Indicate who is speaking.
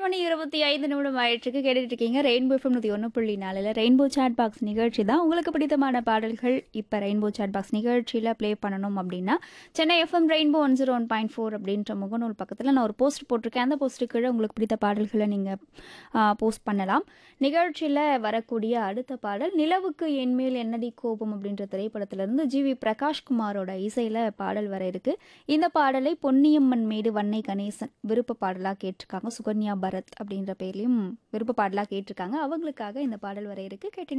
Speaker 1: மணி இருபத்தி ஐந்து நிமிடம் ஆயிற்றுக்கு கேட்டுட்டு இருக்கீங்க ரெயின்போ எஃப்எம் நூற்றி ஒன்று புள்ளி நாலில் ரெயின்போ சாட் பாக்ஸ் நிகழ்ச்சி தான் உங்களுக்கு பிடித்தமான பாடல்கள் இப்போ ரெயின்போ சாட் பாக்ஸ் நிகழ்ச்சியில் ப்ளே பண்ணணும் அப்படின்னா Chennai FM Rainbow one zero one point four அப்படின்ற முகநூல் பக்கத்தில் நான் ஒரு போஸ்ட் போட்டிருக்கேன் அந்த போஸ்ட்டு கீழே உங்களுக்கு பிடித்த பாடல்களை நீங்கள் போஸ்ட் பண்ணலாம் நிகழ்ச்சியில் வரக்கூடிய அடுத்த பாடல் நிலவுக்கு என்மேல் என்னடி கோபம் அப்படின்ற திரைப்படத்திலிருந்து ஜி வி பிரகாஷ்குமாரோட இசையில் பாடல் வர இருக்கு இந்த பாடலை பொன்னியம்மன் மேடு வன்னை கணேசன் விருப்ப பாடலாக கேட்டிருக்காங்க சுகன்யா பரத் அப்படின்ற பேர்லையும் விருப்ப பாடலாக கேட்டிருக்காங்க அவங்களுக்காக இந்த பாடல் வர இருக்கு கேட்டு